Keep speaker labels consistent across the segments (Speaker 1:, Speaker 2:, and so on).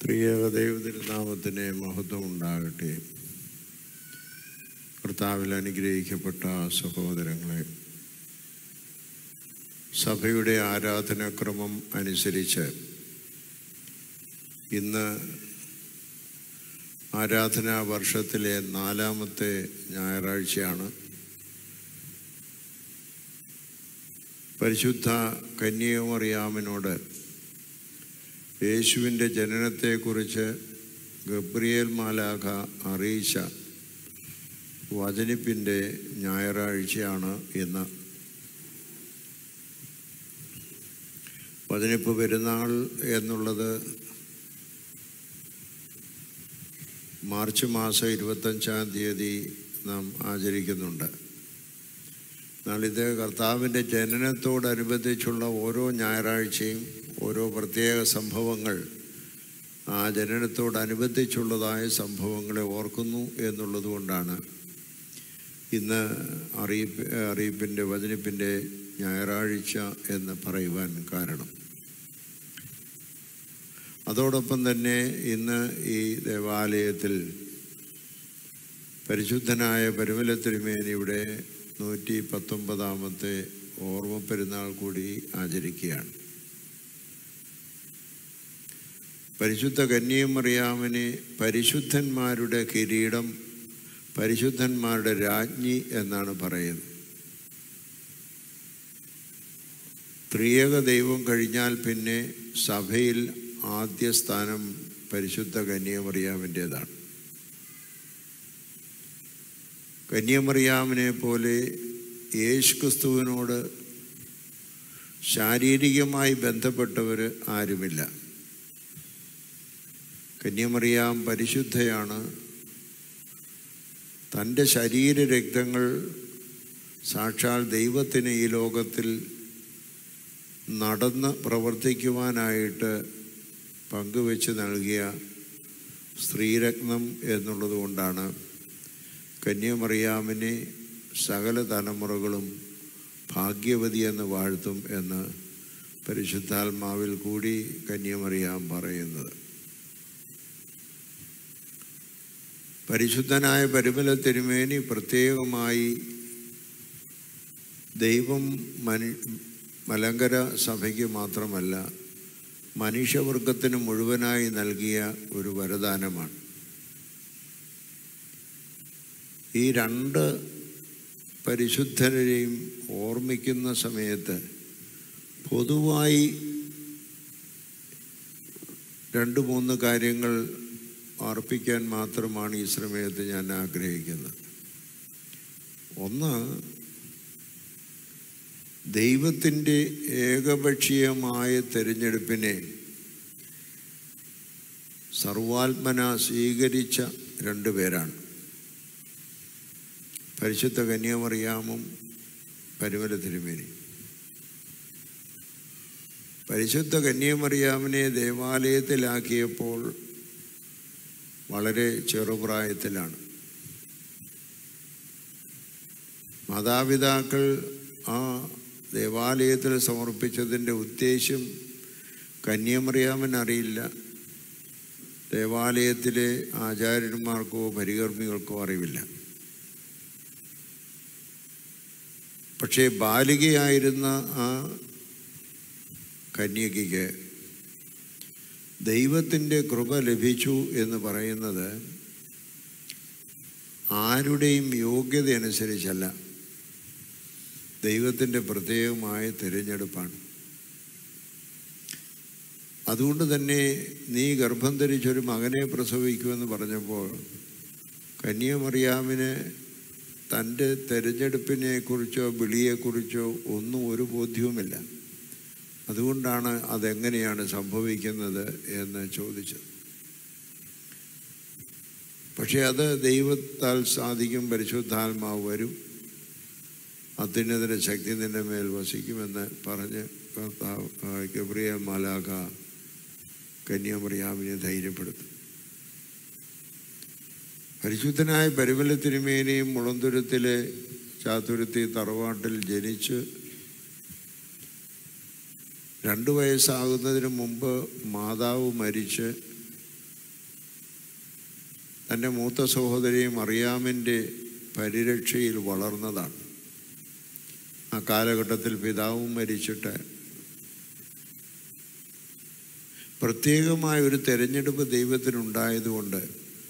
Speaker 1: ത്രിയേക ദൈവതിരുനാമത്തിന് മഹത്വം ഉണ്ടാകട്ടെ കർത്താവിൽ അനുഗ്രഹിക്കപ്പെട്ട സഹോദരങ്ങളെ സഭയുടെ ആരാധനാക്രമം അനുസരിച്ച് ഇന്ന് ആരാധനാ വർഷത്തിലെ നാലാമത്തെ ഞായറാഴ്ചയാണ് പരിശുദ്ധ കന്യാമറിയാമിനോട് യേശുവിൻ്റെ ജനനത്തെക്കുറിച്ച് ഗബ്രിയേൽ മാലാഖ അറിയിച്ച വചനിപ്പിൻ്റെ ഞായറാഴ്ചയാണ് ഇന്ന് വചനിപ്പ് പെരുന്നാൾ എന്നുള്ളത് മാർച്ച് മാസം ഇരുപത്തഞ്ചാം തീയതി നാം ആചരിക്കുന്നുണ്ട് എന്നാൽ ഇത് കർത്താവിൻ്റെ ജനനത്തോടനുബന്ധിച്ചുള്ള ഓരോ ഞായറാഴ്ചയും ഓരോ പ്രത്യേക സംഭവങ്ങൾ ആ ജനനത്തോടനുബന്ധിച്ചുള്ളതായ സംഭവങ്ങളെ ഓർക്കുന്നു എന്നുള്ളത് കൊണ്ടാണ് ഇന്ന് അറിയിപ്പ് അറിയിപ്പിൻ്റെ വചനിപ്പിൻ്റെ ഞായറാഴ്ച എന്ന് പറയുവാൻ കാരണം അതോടൊപ്പം തന്നെ ഇന്ന് ഈ ദേവാലയത്തിൽ പരിശുദ്ധനായ പരിമല തിരുമേനിയുടെ നൂറ്റി പത്തൊമ്പതാമത്തെ ഓർമ്മ പെരുന്നാൾ കൂടി ആചരിക്കുകയാണ് പരിശുദ്ധ കന്യമറിയാമനെ പരിശുദ്ധന്മാരുടെ കിരീടം പരിശുദ്ധന്മാരുടെ രാജ്ഞി എന്നാണ് പറയുന്നത് ത്രിയേക ദൈവം കഴിഞ്ഞാൽ പിന്നെ സഭയിൽ ആദ്യ സ്ഥാനം പരിശുദ്ധ കന്യമറിയാമിൻ്റേതാണ് കന്യമറിയാമിനെ പോലെ യേശു ക്രിസ്തുവിനോട് ശാരീരികമായി ബന്ധപ്പെട്ടവർ ആരുമില്ല കന്യമറിയാം പരിശുദ്ധയാണ് തൻ്റെ ശരീരരക്തങ്ങൾ സാക്ഷാൽ ദൈവത്തിന് ഈ ലോകത്തിൽ നടന്ന് പ്രവർത്തിക്കുവാനായിട്ട് പങ്കുവെച്ച് നൽകിയ സ്ത്രീരത്നം എന്നുള്ളത് കൊണ്ടാണ് കന്യമറിയാമിനെ സകല തലമുറകളും ഭാഗ്യവതി എന്ന് വാഴ്ത്തും എന്ന് പരിശുദ്ധാത്മാവിൽ കൂടി കന്യമറിയാം പറയുന്നത് പരിശുദ്ധനായ പരിമല തിരുമേനി പ്രത്യേകമായി ദൈവം മനു മലങ്കര സഭയ്ക്ക് മാത്രമല്ല മനുഷ്യവർഗത്തിന് മുഴുവനായി നൽകിയ ഒരു വരദാനമാണ് ഈ രണ്ട് പരിശുദ്ധരെയും ഓർമ്മിക്കുന്ന സമയത്ത് പൊതുവായി രണ്ട് മൂന്ന് കാര്യങ്ങൾ അർപ്പിക്കാൻ മാത്രമാണ് ഈ സമയത്ത് ഞാൻ ആഗ്രഹിക്കുന്നത് ഒന്ന് ദൈവത്തിൻ്റെ ഏകപക്ഷീയമായ തിരഞ്ഞെടുപ്പിനെ സർവാത്മന സ്വീകരിച്ച രണ്ടുപേരാണ് പരിശുദ്ധ കന്യാമറിയാമും പരിമല തിരുമേനി പരിശുദ്ധ കന്യാമറിയാമിനെ ദേവാലയത്തിലാക്കിയപ്പോൾ വളരെ ചെറുപ്രായത്തിലാണ് മാതാപിതാക്കൾ ആ ദേവാലയത്തിൽ സമർപ്പിച്ചതിൻ്റെ ഉദ്ദേശ്യം കന്യാമറിയാമൻ അറിയില്ല ദേവാലയത്തിലെ ആചാര്യന്മാർക്കോ പരികർമ്മികൾക്കോ അറിവില്ല പക്ഷേ ബാലികയായിരുന്ന ആ കന്യകയ്ക്ക് ദൈവത്തിൻ്റെ കൃപ ലഭിച്ചു എന്ന് പറയുന്നത് ആരുടെയും യോഗ്യത അനുസരിച്ചല്ല ദൈവത്തിൻ്റെ പ്രത്യേകമായ തിരഞ്ഞെടുപ്പാണ് അതുകൊണ്ട് തന്നെ നീ ഗർഭം ധരിച്ചൊരു മകനെ പ്രസവിക്കുമെന്ന് പറഞ്ഞപ്പോൾ കന്യാമറിയാമിന് തൻ്റെ തിരഞ്ഞെടുപ്പിനെക്കുറിച്ചോ വിളിയെക്കുറിച്ചോ ഒന്നും ഒരു ബോധ്യവുമില്ല അതുകൊണ്ടാണ് അതെങ്ങനെയാണ് സംഭവിക്കുന്നത് എന്ന് ചോദിച്ചത് പക്ഷേ അത് ദൈവത്താൽ സാധിക്കും പരിശുദ്ധാത്മാവ് വരും അത്യുന്നതിൻ്റെ ശക്തി നിന്റെ മേൽ വസിക്കുമെന്ന് പറഞ്ഞ് കർത്താവ് ഗബ്രിയൽ മാലാഖ കന്യാമറിയാമിനെ ധൈര്യപ്പെടുത്തും പരിശുദ്ധനായ പരിമല തിരുമേനിയും മുളന്തുരത്തിലെ ചാത്തുരുത്തി തറവാട്ടിൽ ജനിച്ച് രണ്ട് വയസ്സാകുന്നതിന് മുമ്പ് മാതാവ് മരിച്ച് തൻ്റെ മൂത്ത സഹോദരിയും അറിയാമിൻ്റെ പരിരക്ഷയിൽ വളർന്നതാണ് ആ കാലഘട്ടത്തിൽ പിതാവും മരിച്ചിട്ട് പ്രത്യേകമായ ഒരു തെരഞ്ഞെടുപ്പ് ദൈവത്തിനുണ്ടായതുകൊണ്ട്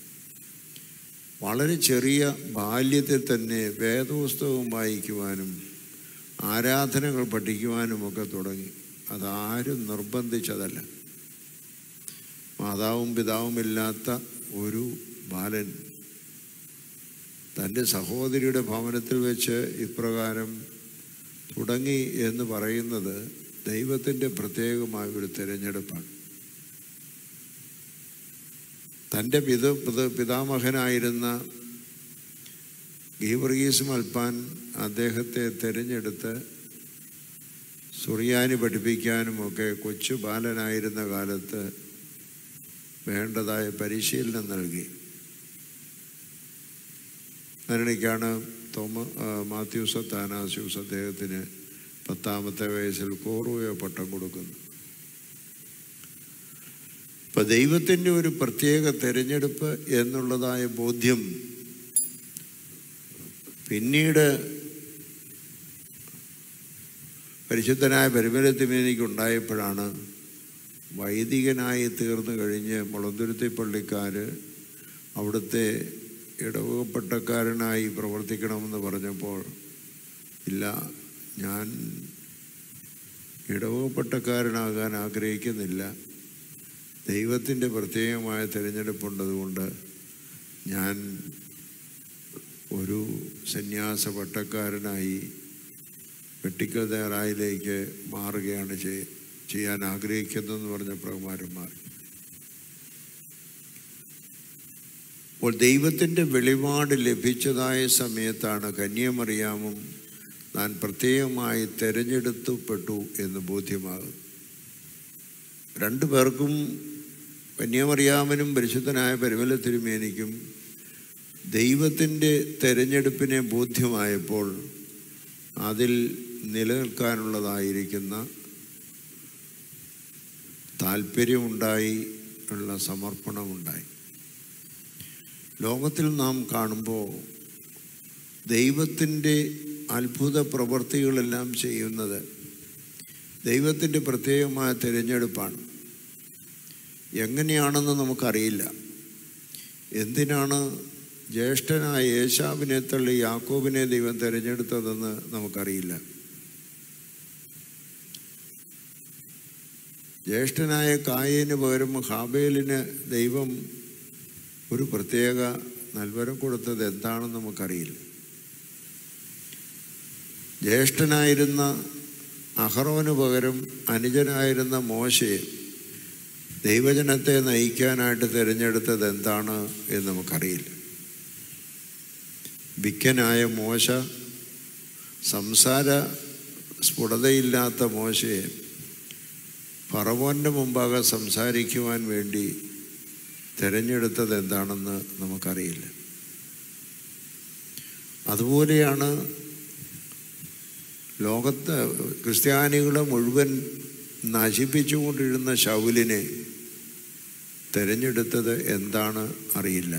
Speaker 1: വളരെ ചെറിയ ബാല്യത്തിൽ തന്നെ വേദപുസ്തകം വായിക്കുവാനും ആരാധനകൾ പഠിക്കുവാനുമൊക്കെ തുടങ്ങി അതാരും നിർബന്ധിച്ചതല്ല മാതാവും പിതാവും ഇല്ലാത്ത ഒരു ബാലൻ തൻ്റെ സഹോദരിയുടെ ഭവനത്തിൽ വെച്ച് ഇപ്രകാരം തുടങ്ങി എന്ന് പറയുന്നത് ദൈവത്തിൻ്റെ പ്രത്യേകമായ ഒരു തിരഞ്ഞെടുപ്പാണ് തൻ്റെ പിത പിത- പിതാമഹനായിരുന്ന ഗീവർഗീസ് മൽപ്പാൻ അദ്ദേഹത്തെ തിരഞ്ഞെടുത്ത് സുറിയാനി പഠിപ്പിക്കാനുമൊക്കെ കൊച്ചു ബാലനായിരുന്ന കാലത്ത് വേണ്ടതായ പരിശീലനം നൽകി അതിനിടയ്ക്കാണ് തോമ ആ, മാത്യൂസ് താനാസ്യൂസ് അദ്ദേഹത്തിന് പത്താമത്തെ വയസ്സിൽ കോറുവയോ പട്ടം കൊടുക്കുന്നു ഇപ്പം ദൈവത്തിൻ്റെ ഒരു പ്രത്യേക തിരഞ്ഞെടുപ്പ് എന്നുള്ളതായ ബോധ്യം പിന്നീട് പരിശുദ്ധനായ പരിമലത്തിമേനിക്ക് ഉണ്ടായപ്പോഴാണ് വൈദികനായി തീർന്നു കഴിഞ്ഞ് മുളന്തുരുത്തി പള്ളിക്കാർ അവിടുത്തെ ഇടവകപ്പട്ടക്കാരനായി പ്രവർത്തിക്കണമെന്ന് പറഞ്ഞപ്പോൾ ഇല്ല ഞാൻ ഇടവകപ്പട്ടക്കാരനാകാൻ ആഗ്രഹിക്കുന്നില്ല ദൈവത്തിൻ്റെ പ്രത്യേകമായ തിരഞ്ഞെടുപ്പുണ്ടതുകൊണ്ട് ഞാൻ ഒരു സന്യാസ പട്ടക്കാരനായി വെട്ടിക്കൽ തയ്യാറായിലേക്ക് മാറുകയാണ് ചെയ്- ചെയ്യാൻ ആഗ്രഹിക്കുന്നതെന്ന് പറഞ്ഞ പ്രകുമാരന്മാർ അപ്പോൾ ദൈവത്തിൻ്റെ വെളിപാട് ലഭിച്ചതായ സമയത്താണ് കന്യമറിയാമും താൻ പ്രത്യേകമായി തിരഞ്ഞെടുത്തപ്പെട്ടു എന്ന് ബോധ്യമാകും രണ്ടു പേർക്കും കന്യമറിയാമനും പരിശുദ്ധനായ പരിമല തിരുമേനിക്കും ദൈവത്തിൻ്റെ തെരഞ്ഞെടുപ്പിനെ ബോധ്യമായപ്പോൾ അതിൽ നിലനിൽക്കാനുള്ളതായിരിക്കുന്ന താല്പര്യമുണ്ടായി ഉള്ള സമർപ്പണമുണ്ടായി ലോകത്തിൽ നാം കാണുമ്പോൾ ദൈവത്തിൻ്റെ അത്ഭുത പ്രവൃത്തികളെല്ലാം ചെയ്യുന്നത് ദൈവത്തിൻ്റെ പ്രത്യേകമായ തിരഞ്ഞെടുപ്പാണ് എങ്ങനെയാണെന്ന് നമുക്കറിയില്ല എന്തിനാണ് ജ്യേഷ്ഠനായ യേശാവിനെ തള്ളി യാക്കോബിനെ ദൈവം തിരഞ്ഞെടുത്തതെന്ന് നമുക്കറിയില്ല ജ്യേഷ്ഠനായ കായേന് പകരം ഹാബേലിന് ദൈവം ഒരു പ്രത്യേക നൽവരം കൊടുത്തത് എന്താണെന്ന് നമുക്കറിയില്ല ജ്യേഷ്ഠനായിരുന്ന അഹറോന് പകരം അനുജനായിരുന്ന മോശയെ ദൈവജനത്തെ നയിക്കാനായിട്ട് തിരഞ്ഞെടുത്തത് എന്താണ് എന്ന് നമുക്കറിയില്ല വിക്കനായ മോശ സംസാര സ്ഫുടതയില്ലാത്ത മോശയെ ഫറവോൻ്റെ മുമ്പാകെ സംസാരിക്കുവാൻ വേണ്ടി തിരഞ്ഞെടുത്തത് എന്താണെന്ന് നമുക്കറിയില്ല അതുപോലെയാണ് ലോകത്ത് ക്രിസ്ത്യാനികളെ മുഴുവൻ നശിപ്പിച്ചുകൊണ്ടിരുന്ന ശൗലിനെ തിരഞ്ഞെടുത്തത് എന്താണ് അറിയില്ല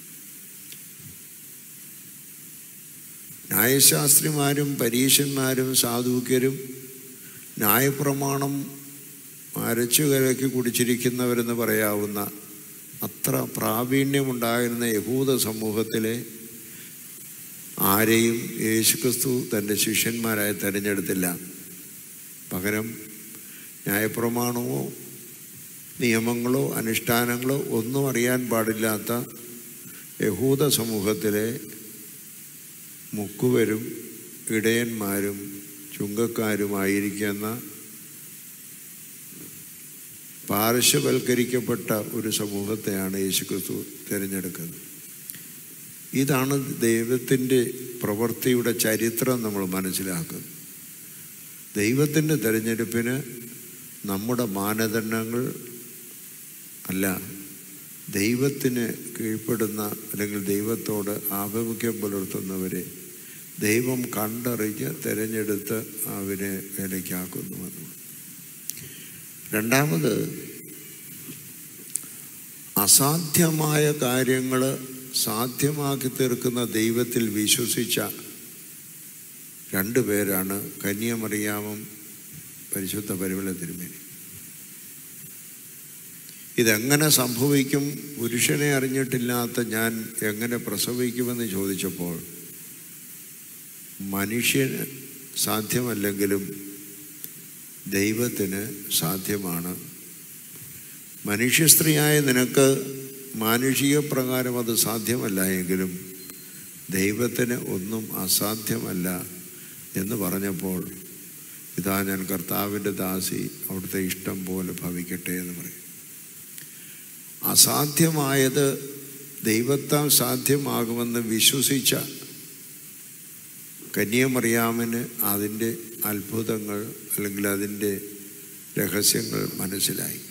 Speaker 1: ന്യായശാസ്ത്രിമാരും പരീശന്മാരും സാധുക്യരും ന്യായപ്രമാണം അരച്ചു കലക്കി കുടിച്ചിരിക്കുന്നവരെന്ന് പറയാവുന്ന അത്ര പ്രാവീണ്യമുണ്ടായിരുന്ന യഹൂദ സമൂഹത്തിലെ ആരെയും യേശുക്രിസ്തു തൻ്റെ ശിഷ്യന്മാരായി തിരഞ്ഞെടുത്തില്ല പകരം ന്യായപ്രമാണമോ നിയമങ്ങളോ അനുഷ്ഠാനങ്ങളോ ഒന്നും അറിയാൻ പാടില്ലാത്ത യഹൂദ സമൂഹത്തിലെ മുക്കുവരും ഇടയന്മാരും ചുങ്കക്കാരുമായിരിക്കുന്ന പാർശ്വവൽക്കരിക്കപ്പെട്ട ഒരു സമൂഹത്തെയാണ് യേശുക്രിസ്തു തിരഞ്ഞെടുക്കുന്നത് ഇതാണ് ദൈവത്തിൻ്റെ പ്രവൃത്തിയുടെ ചരിത്രം നമ്മൾ മനസ്സിലാക്കുന്നത് ദൈവത്തിൻ്റെ തിരഞ്ഞെടുപ്പിന് നമ്മുടെ മാനദണ്ഡങ്ങൾ അല്ല ദൈവത്തിന് കീഴ്പ്പെടുന്ന അല്ലെങ്കിൽ ദൈവത്തോട് ആഭിമുഖ്യം പുലർത്തുന്നവരെ ദൈവം കണ്ടറിഞ്ഞ് തിരഞ്ഞെടുത്ത് അവരെ വേലയ്ക്കാക്കുന്നു എന്നുള്ളത് രണ്ടാമത് അസാധ്യമായ കാര്യങ്ങൾ സാധ്യമാക്കി തീർക്കുന്ന ദൈവത്തിൽ വിശ്വസിച്ച രണ്ടു പേരാണ് കന്യമറിയാമും പരിശുദ്ധ പരിമള തിരുമേനി ഇതെങ്ങനെ സംഭവിക്കും പുരുഷനെ അറിഞ്ഞിട്ടില്ലാത്ത ഞാൻ എങ്ങനെ പ്രസവിക്കുമെന്ന് ചോദിച്ചപ്പോൾ മനുഷ്യന് സാധ്യമല്ലെങ്കിലും ദൈവത്തിന് സാധ്യമാണ് മനുഷ്യ സ്ത്രീയായ നിനക്ക് മാനുഷിക പ്രകാരം അത് സാധ്യമല്ല എങ്കിലും ദൈവത്തിന് ഒന്നും അസാധ്യമല്ല എന്ന് പറഞ്ഞപ്പോൾ ഇതാ ഞാൻ കർത്താവിൻ്റെ ദാസി അവിടുത്തെ ഇഷ്ടം പോലെ ഭവിക്കട്ടെ എന്ന് പറയും അസാധ്യമായത് ദൈവത്താൽ സാധ്യമാകുമെന്ന് വിശ്വസിച്ച കന്യമറിയാമിന് അതിൻ്റെ അത്ഭുതങ്ങൾ അല്ലെങ്കിൽ അതിൻ്റെ രഹസ്യങ്ങൾ മനസ്സിലായി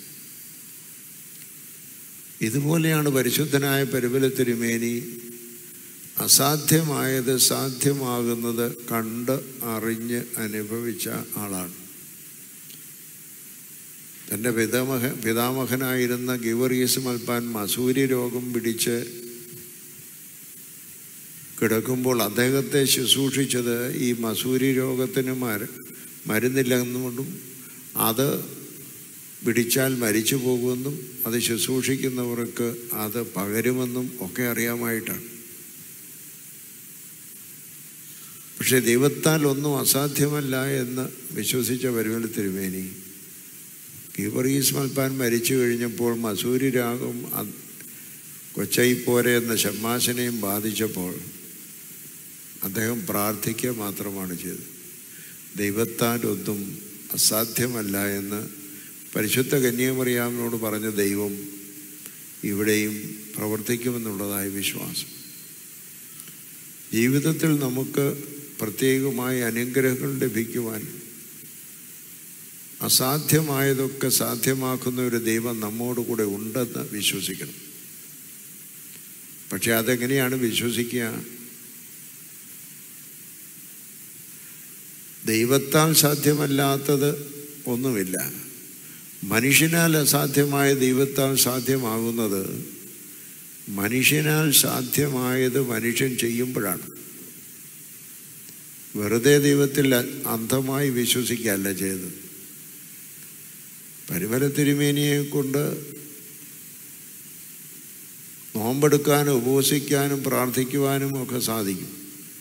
Speaker 1: ഇതുപോലെയാണ് പരിശുദ്ധനായ പരിമല തിരുമേനി അസാധ്യമായത് സാധ്യമാകുന്നത് കണ്ട് അറിഞ്ഞ് അനുഭവിച്ച ആളാണ് തൻ്റെ പിതാമഹ പിതാമഹനായിരുന്ന ഗിവറീസ് മൽപ്പാൻ മസൂരി രോഗം പിടിച്ച് കിടക്കുമ്പോൾ അദ്ദേഹത്തെ ശുശ്രൂഷിച്ചത് ഈ മസൂരി രോഗത്തിന് മര മരുന്നില്ലെന്നുകൊണ്ടും അത് പിടിച്ചാൽ മരിച്ചു പോകുമെന്നും അത് ശുശ്രൂഷിക്കുന്നവർക്ക് അത് പകരുമെന്നും ഒക്കെ അറിയാമായിട്ടാണ് പക്ഷെ ദൈവത്താൽ ഒന്നും അസാധ്യമല്ല എന്ന് വിശ്വസിച്ച പരിമല തിരുമേനി കീബറീസ് മൽപ്പാൻ മരിച്ചു കഴിഞ്ഞപ്പോൾ മസൂരി രാഗം കൊച്ചൈപ്പോരെ എന്ന ഷമ്മാശനെയും ബാധിച്ചപ്പോൾ അദ്ദേഹം പ്രാർത്ഥിക്കുക മാത്രമാണ് ചെയ്തത് ദൈവത്താൽ ഒന്നും അസാധ്യമല്ല എന്ന് പരിശുദ്ധ കന്യാമറിയാമിനോട് പറഞ്ഞ ദൈവം ഇവിടെയും പ്രവർത്തിക്കുമെന്നുള്ളതായ വിശ്വാസം ജീവിതത്തിൽ നമുക്ക് പ്രത്യേകമായ അനുഗ്രഹങ്ങൾ ലഭിക്കുവാൻ അസാധ്യമായതൊക്കെ സാധ്യമാക്കുന്ന ഒരു ദൈവം നമ്മോട് കൂടെ ഉണ്ടെന്ന് വിശ്വസിക്കണം പക്ഷെ അതെങ്ങനെയാണ് വിശ്വസിക്കുക ദൈവത്താൽ സാധ്യമല്ലാത്തത് ഒന്നുമില്ല മനുഷ്യനാൽ അസാധ്യമായ ദൈവത്താൽ സാധ്യമാകുന്നത് മനുഷ്യനാൽ സാധ്യമായത് മനുഷ്യൻ ചെയ്യുമ്പോഴാണ് വെറുതെ ദൈവത്തിൽ അന്ധമായി വിശ്വസിക്കുകയല്ല ചെയ്തത് പരിമല തിരുമേനിയെ കൊണ്ട് നോമ്പെടുക്കാനും ഉപവസിക്കാനും പ്രാർത്ഥിക്കുവാനും ഒക്കെ സാധിക്കും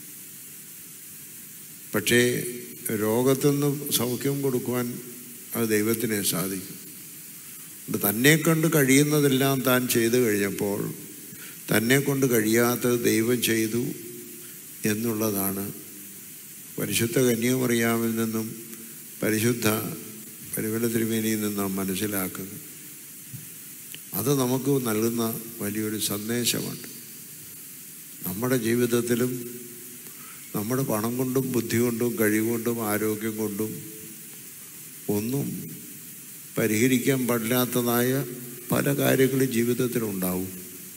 Speaker 1: പക്ഷേ രോഗത്തുനിന്ന് സൗഖ്യം കൊടുക്കുവാൻ അത് ദൈവത്തിനെ സാധിക്കും അതുകൊണ്ട് തന്നെ കൊണ്ട് കഴിയുന്നതെല്ലാം താൻ ചെയ്തു കഴിഞ്ഞപ്പോൾ തന്നെ കൊണ്ട് കഴിയാത്തത് ദൈവം ചെയ്തു എന്നുള്ളതാണ് പരിശുദ്ധ കന്യാമറിയാമിൽ നിന്നും പരിശുദ്ധ പരിമല തിരുമേനിയിൽ നിന്നും നാം മനസ്സിലാക്കുന്നത് അത് നമുക്ക് നൽകുന്ന വലിയൊരു സന്ദേശമുണ്ട് നമ്മുടെ ജീവിതത്തിലും നമ്മുടെ പണം കൊണ്ടും ബുദ്ധി കൊണ്ടും കഴിവുകൊണ്ടും ആരോഗ്യം കൊണ്ടും ഒന്നും പരിഹരിക്കാൻ പാടില്ലാത്തതായ പല കാര്യങ്ങളും ജീവിതത്തിലുണ്ടാവും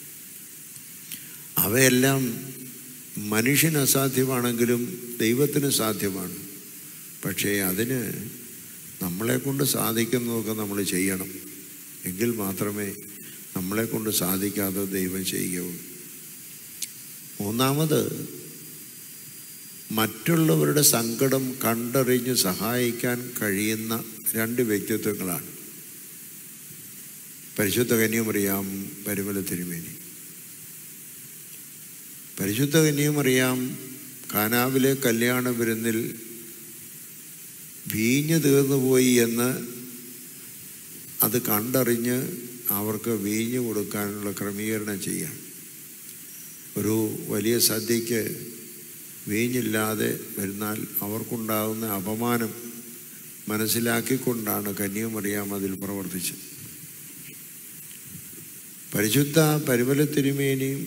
Speaker 1: അവയെല്ലാം മനുഷ്യന് അസാധ്യമാണെങ്കിലും ദൈവത്തിന് സാധ്യമാണ് പക്ഷേ അതിന് നമ്മളെ കൊണ്ട് സാധിക്കുന്നതൊക്കെ നമ്മൾ ചെയ്യണം എങ്കിൽ മാത്രമേ നമ്മളെ കൊണ്ട് സാധിക്കാതെ ദൈവം ചെയ്യുകയുള്ളൂ മൂന്നാമത് മറ്റുള്ളവരുടെ സങ്കടം കണ്ടറിഞ്ഞ് സഹായിക്കാൻ കഴിയുന്ന രണ്ട് വ്യക്തിത്വങ്ങളാണ് പരിശുദ്ധ കന്യമറിയാം പരിമല തിരുമേനി പരിശുദ്ധ കന്യമറിയാം കാനാവിലെ കല്യാണ വിരുന്നിൽ വീഞ്ഞു തീർന്നു പോയി എന്ന് അത് കണ്ടറിഞ്ഞ് അവർക്ക് വീഞ്ഞു കൊടുക്കാനുള്ള ക്രമീകരണം ചെയ്യാം ഒരു വലിയ സദ്യക്ക് വീഞ്ഞില്ലാതെ വരുന്നാൽ അവർക്കുണ്ടാകുന്ന അപമാനം മനസ്സിലാക്കിക്കൊണ്ടാണ് കന്യാമറിയാം അതിൽ പ്രവർത്തിച്ചത് പരിശുദ്ധ പരിമല തിരുമേനിയും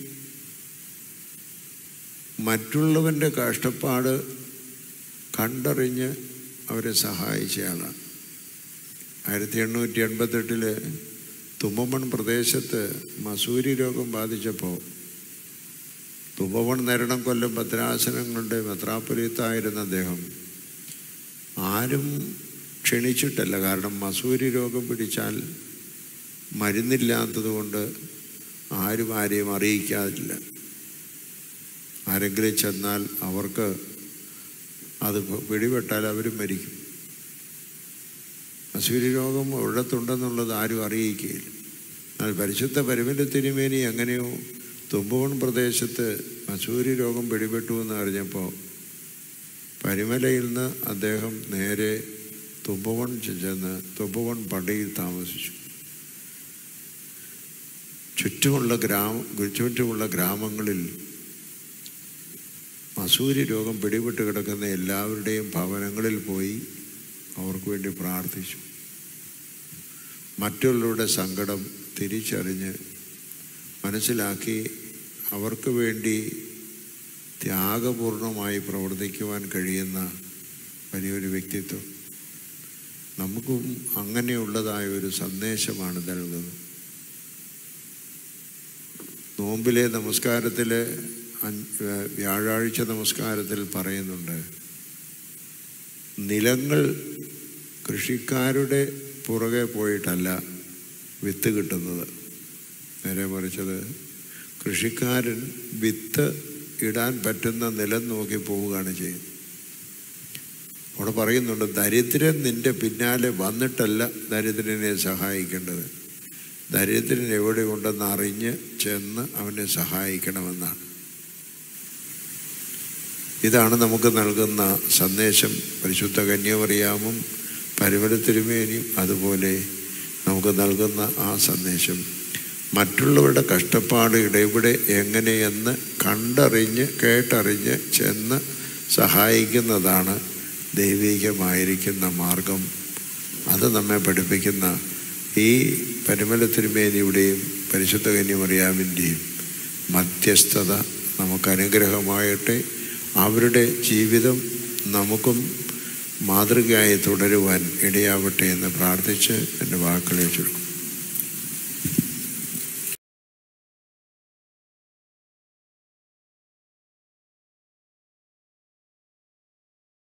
Speaker 1: മറ്റുള്ളവൻ്റെ കഷ്ടപ്പാട് കണ്ടറിഞ്ഞ് അവരെ സഹായിച്ചയാളാണ് ആയിരത്തി എണ്ണൂറ്റി എൺപത്തെട്ടില് തുമ്പമൺ പ്രദേശത്ത് മസൂരി രോഗം ബാധിച്ചപ്പോൾ തുമ്പമൺ നരണം കൊല്ലം ഭദ്രാസനങ്ങളുടെ മെത്രാപ്പൊലീത്തായിരുന്ന അദ്ദേഹം ആരും ക്ഷണിച്ചിട്ടല്ല കാരണം മസൂരി രോഗം പിടിച്ചാൽ മരുന്നില്ലാത്തത് കൊണ്ട് ആരും ആരെയും അറിയിക്കാറില്ല ആരെങ്കിലും ചെന്നാൽ അവർക്ക് അത് പിടിപെട്ടാൽ അവരും മരിക്കും അസൂരി രോഗം ഒരിടത്തുണ്ടെന്നുള്ളത് ആരും അറിയിക്കുകയില്ല എന്നാൽ പരിശുദ്ധ പരിമല തിരുമേനി എങ്ങനെയോ തുമ്പവൺ പ്രദേശത്ത് അസൂരി രോഗം പിടിപെട്ടു എന്ന് അറിഞ്ഞപ്പോൾ പരിമലയിൽ നിന്ന് അദ്ദേഹം നേരെ തുമ്പവൺ ചെന്ന് തുമ്പവൺ പടിയിൽ താമസിച്ചു ചുറ്റുമുള്ള ഗ്രാമ ചുറ്റുമുള്ള ഗ്രാമങ്ങളിൽ അസൂരി രോഗം പിടിപെട്ട് കിടക്കുന്ന എല്ലാവരുടെയും ഭവനങ്ങളിൽ പോയി അവർക്ക് വേണ്ടി പ്രാർത്ഥിച്ചു മറ്റുള്ളവരുടെ സങ്കടം തിരിച്ചറിഞ്ഞ് മനസ്സിലാക്കി അവർക്ക് വേണ്ടി ത്യാഗപൂർണമായി പ്രവർത്തിക്കുവാൻ കഴിയുന്ന വലിയൊരു വ്യക്തിത്വം നമുക്കും അങ്ങനെയുള്ളതായ ഒരു സന്ദേശമാണ് നൽകുന്നത് നോമ്പിലെ നമസ്കാരത്തിൽ വ്യാഴാഴ്ച നമസ്കാരത്തിൽ പറയുന്നുണ്ട് നിലങ്ങൾ കൃഷിക്കാരുടെ പുറകെ പോയിട്ടല്ല വിത്ത് കിട്ടുന്നത് നേരെ മറിച്ചത് കൃഷിക്കാരൻ വിത്ത് ഇടാൻ പറ്റുന്ന നിലം നോക്കി പോവുകയാണ് ചെയ്യുന്നത് അവിടെ പറയുന്നുണ്ട് ദരിദ്രൻ നിന്റെ പിന്നാലെ വന്നിട്ടല്ല ദരിദ്രനെ സഹായിക്കേണ്ടത് ദരിദ്രൻ എവിടെയുണ്ടെന്ന് അറിഞ്ഞ് ചെന്ന് അവനെ സഹായിക്കണമെന്നാണ് ഇതാണ് നമുക്ക് നൽകുന്ന സന്ദേശം പരിശുദ്ധ കന്യമറിയാമും പരിമല തിരുമേനിയും അതുപോലെ നമുക്ക് നൽകുന്ന ആ സന്ദേശം മറ്റുള്ളവരുടെ കഷ്ടപ്പാട് ഇടവിടെ എങ്ങനെയെന്ന് കണ്ടറിഞ്ഞ് കേട്ടറിഞ്ഞ് ചെന്ന് സഹായിക്കുന്നതാണ് ദൈവികമായിരിക്കുന്ന മാർഗം അത് നമ്മെ പഠിപ്പിക്കുന്ന ഈ പരിമല തിരുമേനിയുടെയും പരിശുദ്ധ കന്യമറിയാമിൻ്റെയും മധ്യസ്ഥത നമുക്ക് അനുഗ്രഹമായിട്ട് അവരുടെ ജീവിതം നമുക്കും മാതൃകയായി തുടരുവാൻ ഇടയാവട്ടെ എന്ന് പ്രാർത്ഥിച്ച് എൻ്റെ വാക്കുകളെ ചുരുക്കും